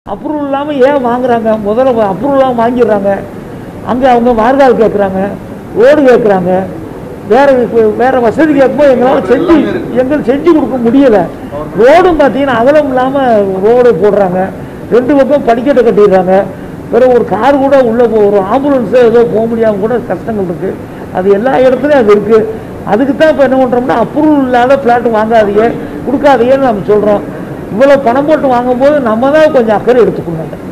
approval இல்லாமல் ஏன் வாங்குறாங்க முதல்ல அப்ரூவல் இல்லாமல் வாங்கிடுறாங்க அங்கே அவங்க மார்கால் கேட்குறாங்க ரோடு கேட்குறாங்க வேற வேற வசதி கேட்கும்போது எங்களால் செஞ்சு எங்களுக்கு செஞ்சு கொடுக்க முடியலை ரோடும் பார்த்தீங்கன்னா அகலம் இல்லாமல் ரோடு போடுறாங்க ரெண்டு பக்கம் படிக்கட்டை கட்டிடுறாங்க பிறகு ஒரு கார் கூட உள்ளே போ ஒரு ஆம்புலன்ஸு ஏதோ போக முடியாமல் கூட கஷ்டங்கள் இருக்குது அது எல்லா இடத்துலையும் அது இருக்குது அதுக்கு தான் இப்போ என்ன பண்ணுறோம்னா அப்ரூவல் இல்லாத ஃப்ளாட் வாங்காதீங்க கொடுக்காதீங்கன்னு நம்ம சொல்கிறோம் இவ்வளோ பணம் போட்டு வாங்கும்போது நம்ம தான் கொஞ்சம் அக்கறை எடுத்துக்கணும்